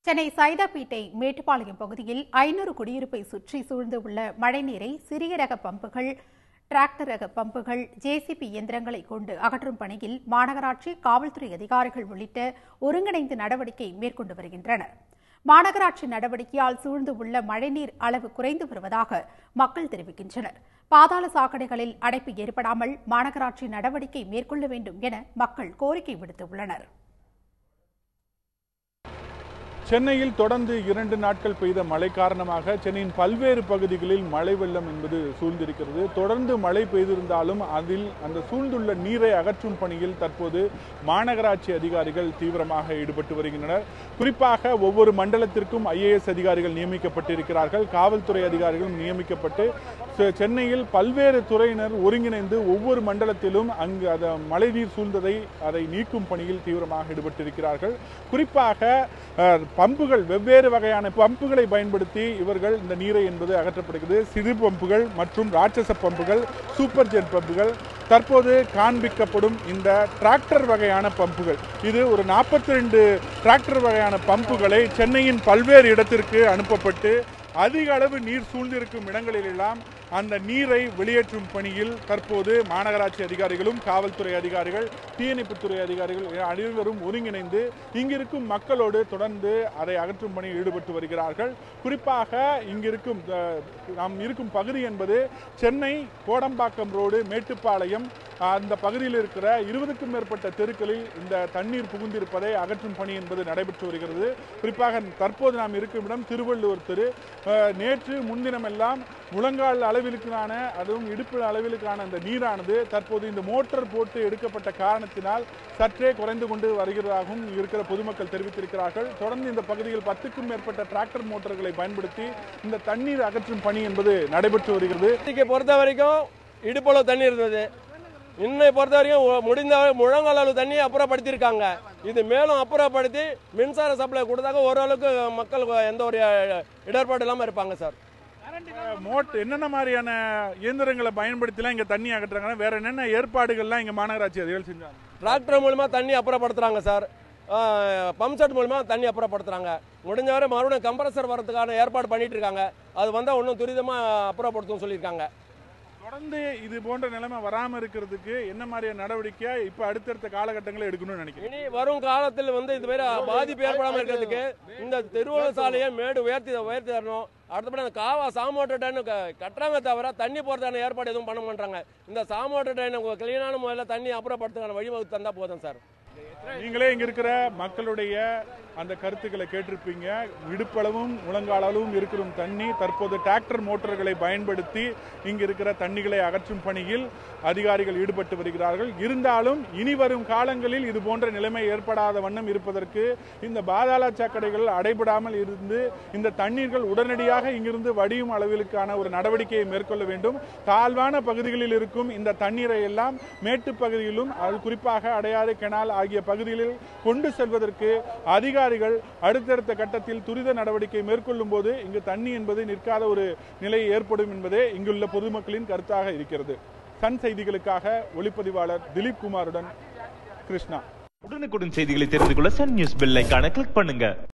சென்னை சைதாப்பேட்டை மேட்டுப்பாளையம் பகுதியில் ஐநூறு குடியிருப்பை சுற்றி சூழ்ந்து உள்ள மழைநீரை சிறிய ரக பம்புகள் டிராக்டர் ரக பம்புகள் ஜேசிபி இயந்திரங்களை கொண்டு அகற்றும் பணியில் மாநகராட்சி காவல்துறை அதிகாரிகள் உள்ளிட்ட ஒருங்கிணைந்து நடவடிக்கை மேற்கொண்டு வருகின்றனர் மாநகராட்சி நடவடிக்கையால் சூழ்ந்து உள்ள மழைநீர் அளவு குறைந்து வருவதாக மக்கள் தெரிவிக்கின்றனர் பாதாள சாக்கடைகளில் அடைப்பு ஏற்படாமல் மாநகராட்சி நடவடிக்கை மேற்கொள்ள வேண்டும் என மக்கள் கோரிக்கை விடுத்துள்ளனர் சென்னையில் தொடர்ந்து இரண்டு நாட்கள் பெய்த மழை காரணமாக சென்னையின் பல்வேறு பகுதிகளில் மழை வெள்ளம் என்பது சூழ்ந்திருக்கிறது தொடர்ந்து மழை பெய்திருந்தாலும் அதில் அந்த சூழ்ந்துள்ள நீரை அகற்றும் பணியில் தற்போது மாநகராட்சி அதிகாரிகள் தீவிரமாக ஈடுபட்டு வருகின்றனர் குறிப்பாக ஒவ்வொரு மண்டலத்திற்கும் ஐஏஎஸ் அதிகாரிகள் நியமிக்கப்பட்டிருக்கிறார்கள் காவல்துறை அதிகாரிகளும் நியமிக்கப்பட்டு செ- சென்னையில் பல்வேறு துறையினர் ஒருங்கிணைந்து ஒவ்வொரு மண்டலத்திலும் அங்கு அந்த மழைநீர் சூழ்ந்ததை அதை நீக்கும் பணியில் தீவிரமாக ஈடுபட்டிருக்கிறார்கள் குறிப்பாக அஹ், பம்புகள் வெவ்வேறு வகையான பம்புகளை பயன்படுத்தி இவர்கள் இந்த நீரை என்பது அகற்றப்படுகிறது சிறு பம்புகள் மற்றும் ராட்சச பம்புகள் சூப்பர் ஜெட் பம்புகள் தற்போது காண்பிக்கப்படும் இந்த டிராக்டர் வகையான பம்புகள் இது ஒரு நாற்பத்தி ரெண்டு டிராக்டர் வகையான பம்புகளை சென்னையின் பல்வேறு இடத்திற்கு அனுப்பப்பட்டு அதிக அளவு நீர் சூழ்ந்திருக்கும் இடங்களிலெல்லாம் அந்த நீரை வெளியேற்றும் பணியில் தற்போது மாநகராட்சி அதிகாரிகளும் காவல்துறை அதிகாரிகள் தீயணைப்புத்துறை அதிகாரிகள் என அனைவரும் ஒருங்கிணைந்து இங்கிருக்கும் மக்களோடு தொடர்ந்து அதை அகற்றும் பணியில் ஈடுபட்டு வருகிறார்கள் குறிப்பாக இங்கிருக்கும் அஹ், நாம் இருக்கும் பகுதி என்பது சென்னை கோடம்பாக்கம் ரோடு மேட்டுப்பாளையம் அந்த பகுதியில் இருக்கிற இருபதுக்கும் மேற்பட்ட தெருக்களில் இந்த தண்ணீர் புகுந்திருப்பதை அகற்றும் பணி என்பது நடைபெற்று வருகிறது குறிப்பாக தற்போது நாம் இருக்கும் இடம் திருவள்ளுவர் தெரு அஹ், நேற்று முன்தினமெல்லாம் முழங்கால் அளவிலுக்கான அதுவும் இடுப்பு அளவிலுக்கான அந்த நீரானது தற்போது இந்த மோட்டார் போட்டு எடுக்கப்பட்ட காரணத்தினால் சற்றே குறைந்து கொண்டு வருகிறதாகவும் இங்க இருக்கிற பொதுமக்கள் தெரிவித்திருக்கிறார்கள் தொடர்ந்து இந்த பகுதியில் பத்துக்கும் மேற்பட்ட டிராக்டர் மோட்டார்களை பயன்படுத்தி இந்த தண்ணீர் அகற்றும் பணி என்பது நடைபெற்று வருகிறது இன்னைக்கு பொறுத்த வரைக்கும் இடுப்பளவு தண்ணி இருந்தது இன்னை பொறுத்த வரைக்கும் ஒ- முடிந்த வரை முழங்கால் அளவு தண்ணியை அப்புறப்படுத்தியிருக்காங்க இது மேலும் அப்புறப்படுத்தி மின்சார சப்ளை கொடுத்தாக்க ஓரளவுக்கு மக்கள் எந்த ஒரு இடர்பாடு இல்லாமல் இருப்பாங்க சார் மோட் என்னென்ன மாதிரியான இயந்திரங்களை பயன்படுத்திலாம் இங்க தண்ணி அகற்றுறாங்கன்னா வேற என்னென்ன ஏற்பாடுகள்லாம் இங்க மாநகராட்சி அதிகாரிகள் செஞ்சாங்க டிராக்டர் மூலமா தண்ணி அப்புறப்படுத்துறாங்க சார் பம்ப் செட் மூலமா தண்ணி அப்புறப்படுத்துறாங்க முடிஞ்ச வரை மறுபடியும் கம்ப்ரஸர் வரதுக்கான ஏற்பாடு பண்ணிட்டு இருக்காங்க அது வந்தால் இன்னும் துரிதமாக அப்புறப்படுத்தும் சொல்லியிருக்காங்க தொடர்ந்து இது போன்ற நிலைமை வராம இருக்கிறதுக்கு என்ன மாதிரியான நடவடிக்கை இப்ப அடுத்தடுத்த காலகட்டங்களில் எடுக்கணும்னு நினைக்கிறேன் இனி வரும் காலத்தில் வந்து இது மாதிரி பாதிப்பு ஏற்படாமல் இருக்கிறதுக்கு இந்த திருவள்ளுவர் சாலையை மேடு உயர்த்தி உயர்த்தி தரணும் அடுத்தபடி அந்த காவா சாமோட்டர் டைன் கட்டுறாங்க தவிர தண்ணி போகிறதான ஏற்பாடு எதுவும் பண்ண மாட்டாங்க இந்த சாமோட்டர் டைன் கிளீனான முறையில் தண்ணி அப்புறப்படுத்துக்கான வழிவகுத்து தந்தால் போதும் சார் நீங்களே இங்க இருக்கிற மக்களுடைய அந்த கருத்துக்களை கேட்டிருப்பீங்க இடுப்பளவும் முழங்காலளவும் இருக்கிற தண்ணி தற்போது டிராக்டர் மோட்டார்களை பயன்படுத்தி இங்க இருக்கிற தண்ணிகளை அகற்றும் பணியில் அதிகாரிகள் ஈடுபட்டு வருகிறார்கள் இருந்தாலும் இனி வரும் காலங்களில் இது போன்ற நிலைமை ஏற்படாத வண்ணம் இருப்பதற்கு இந்த பாதாள சாக்கடைகள் அடைபடாமல் இருந்து இந்த தண்ணீர்கள் உடனடியாக இங்கிருந்து வடியும் அளவிற்கான ஒரு நடவடிக்கையை மேற்கொள்ள வேண்டும் தாழ்வான பகுதிகளில் இருக்கும் இந்த தண்ணீரை எல்லாம் மேட்டுப் பகுதியிலும் அது குறிப்பாக அடையாறு கெனால் ஆகிய பகுதிகளில் கொண்டு செல்வதற்கு அதிகாரிகள் அடுத்தடுத்த கட்டத்தில் துரித நடவடிக்கை மேற்கொள்ளும் போது இங்கு தண்ணி என்பது நிற்காத ஒரு நிலை ஏற்படும் என்பதே இங்குள்ள பொதுமக்களின் கருத்தாக இருக்கிறது சன் செய்திகளுக்காக ஒளிப்பதிவாளர் திலீப் குமாருடன் கிருஷ்ணா உடனுக்குடன் செய்திகளை தெரிந்து கொள்ள சன் நியூஸ் பெல் ஐகானை கிளிக் பண்ணுங்க